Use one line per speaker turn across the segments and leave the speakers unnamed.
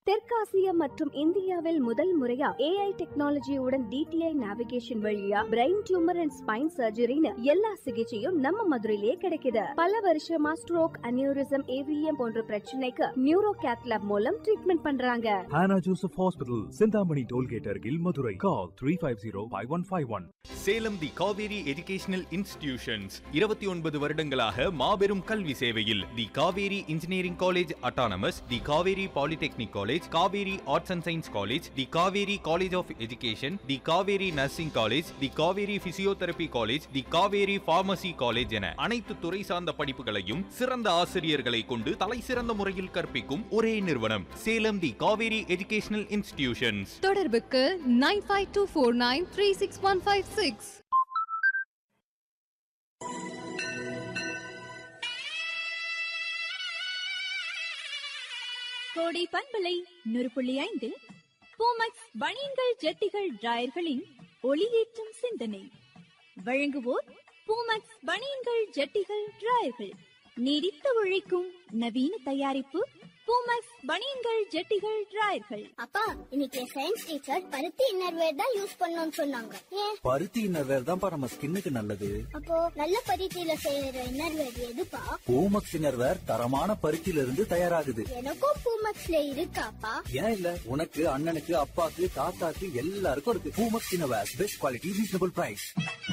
தெற்காசியா மற்றும் இந்தியாவில் முதல் முறையா ஏஐ டெக்னாலஜியுடன் டிடிஐ நேவிகேஷன் வழியா பிரெயின் டியூமர் அண்ட் ஸ்பைன் சர்ஜரின்னு எல்லா சிகிச்சையும் நம்ம மதுரையிலேயே கிடைக்குது பல வருஷமா ஸ்ட்ரோக் அனியூரிசம் ஏவிஎம் போன்ற பிரச்சனைக்கு நியூரோ கேத்லாப் மூலம் ட்ரீட்மெண்ட் பண்றாங்க
Hannah Joseph Hospital, Sindhamani Tollgate Argil, Madurai. Call 350-5151.
Salem the Kaveri educational institutions இருபத்தி ஒன்பது வருடங்களாக மாபெரும் கல்வி சேவையில் the Kaveri engineering college autonomous the Kaveri polytechnic college Kaveri arts and science college the Kaveri college of education the Kaveri nursing college the Kaveri physiotherapy college the Kaveri pharmacy college என அனைத்து துறை சார்ந்த படிப்புகளையும் சிறந்த ஆசிரியர்களை கொண்டு தலை சிறந்த முறையில் கற்பிக்கும் ஒரே நிறுவனம் Salem the Kaveri educational institutions
தொடர்புக்கு nine five two four nine three six one five six
Kodai பண்பலை நூறு புள்ளி ஐந்தில் பூமக்ஸ் பனியன்கள் ஜட்டிகள் டிராயர்களின் ஒளியேற்றும் சிந்தனை வழங்குவோர் பூமக்ஸ் பனியன்கள் ஜட்டிகள் டிராயர்கள் நீடித்து உழைக்கும் நவீன தயாரிப்பு பூமக்ஸ் பனியன்கள் ஜட்டிகள் டிராயர்கள்
அப்பா இன்னைக்கு சயின்ஸ் டீச்சர் பருத்தி இன்னர்வேர் தான் யூஸ் பண்ணணும்னு சொன்னாங்க ஏன்
பருத்தி இன்னர்வேர் தான்ப்பா நம்ம ஸ்கின்னுக்கு நல்லது
அப்போ நல்ல பருத்தியில செய்யற இன்னர்வேர் எதுப்பா
பூமக்ஸ் இன்னர்வேர் தரமான பருத்தியில இருந்து தயாராகுது
எனக்கும் பூமக்ஸ்ல இருக்காப்பா
ஏன் இல்ல உனக்கு அண்ணனுக்கு அப்பாக்கு தாத்தாக்கு எல்லாருக்கும் இருக்கு Poomex innerwear best quality reasonable price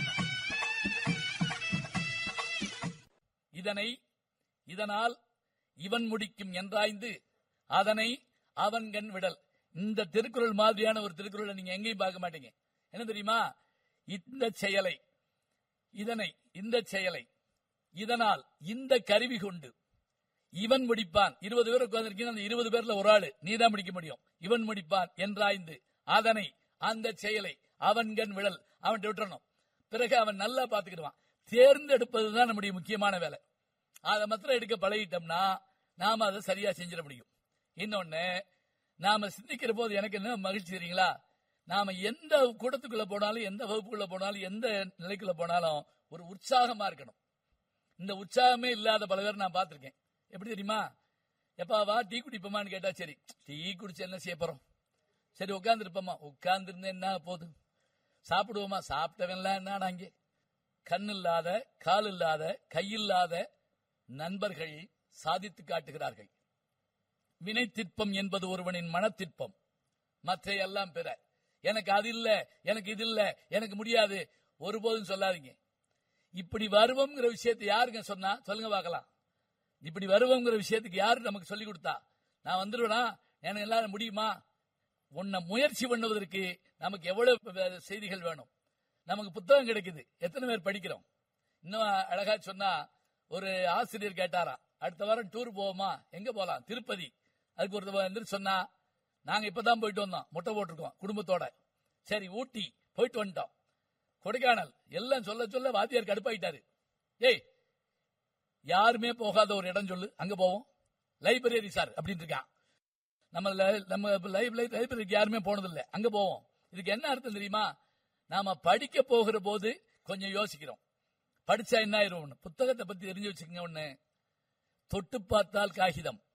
இதனை இதனால் இவன் முடிக்கும் என்றாய்ந்து அதனை அவன்கண் விடல் இந்த திருக்குறள் மாதிரியான ஒரு திருக்குறளை நீங்க எங்கேயும் பார்க்க மாட்டீங்க என்ன தெரியுமா இந்த செயலை இதனை இந்த செயலை இதனால் இந்த கருவி கொண்டு இவன் முடிப்பான் இருபது பேர் உட்கார்ந்துருக்கீங்க அந்த இருபது பேர்ல ஒரு ஆளு நீ தான் முடிக்க முடியும் இவன் முடிப்பான் என்றாய்ந்து அதனை அந்த செயலை அவன்கண் விடல் அவன் விட்டுறணும் பிறகு அவன் நல்லா பாத்துக்கிடுவான் தேர்ந்தெடுப்பதுதான் நம்முடைய முக்கியமான வேலை அதை மாத்திரம் எடுக்க பழகிட்டோம்னா நாம அதை சரியா செஞ்சிட முடியும் இன்னொன்னு நாம சிந்திக்கிற போது எனக்கு என்ன மகிழ்ச்சி தெரியுங்களா நாம எந்த கூட்டத்துக்குள்ள போனாலும் எந்த வகுப்புக்குள்ள போனாலும் எந்த நிலைக்குள்ள போனாலும் ஒரு உற்சாகமா இருக்கணும் இந்த உற்சாகமே இல்லாத பல பேர் நான் பார்த்திருக்கேன் எப்படி தெரியுமா எப்பா வா டீ குடிப்போமான்னு கேட்டா சரி டீ குடிச்சு என்ன செய்ய போறோம் சரி உட்கார்ந்து இருப்போமா உட்கார்ந்து இருந்தா என்ன போகுது சாப்பிடுவோமா சாப்பிட்டவன்லாம் என்ன அங்கே கண் இல்லாத கால் இல்லாத கையில்லாத நண்பர்கள் சாதித்து காட்டுகிறார்கள் வினைத்திற்பம் என்பது ஒருவனின் மனத்திற்பம் மற்ற எல்லாம் பிற எனக்கு அது இல்ல எனக்கு இது இல்ல எனக்கு முடியாது ஒருபோதும் சொல்லாதீங்க இப்படி வருவோம்ங்கிற விஷயத்தை யாருங்க சொன்னா சொல்லுங்க பார்க்கலாம் இப்படி வருவோங்கிற விஷயத்துக்கு யாரு நமக்கு சொல்லி கொடுத்தா நான் வந்துடுவேனா எனக்கு எல்லாரும் முடியுமா உன்னை முயற்சி பண்ணுவதற்கு நமக்கு எவ்வளவு வே- செய்திகள் வேணும் நமக்கு புத்தகம் கிடைக்குது எத்தனை பேர் படிக்கிறோம் இன்னும் அழகா சொன்னா ஒரு ஆசிரியர் கேட்டாராம் அடுத்த வாரம் டூர் போவோமா எங்க போலாம் திருப்பதி அதுக்கு ஒருத்தர் வந்து சொன்னா நாங்க இப்பதான் போயிட்டு வந்தோம் முட்டை போட்டிருக்கோம் குடும்பத்தோட சரி ஊட்டி போயிட்டு வந்துட்டோம் கொடைக்கானல் எல்லாம் சொல்ல சொல்ல வாத்தியார் கடுப்பாயிட்டாரு ஏய் யாருமே போகாத ஒரு இடம் சொல்லு அங்க போவோம் லைப்ரரி சார் அப்படின்னு இருக்கான் நம்ம ல- நம்ம லைப் லைப்ரரிக்கு யாருமே போனதில்லை அங்க போவோம் இதுக்கு என்ன அர்த்தம் தெரியுமா நாம படிக்க போகிற போது கொஞ்சம் யோசிக்கிறோம் படிச்சா என்ன ஆயிரும் புத்தகத்தை பத்தி தெரிஞ்சு வச்சுக்கோங்க ஒண்ணு தொட்டு பார்த்தால் காகிதம்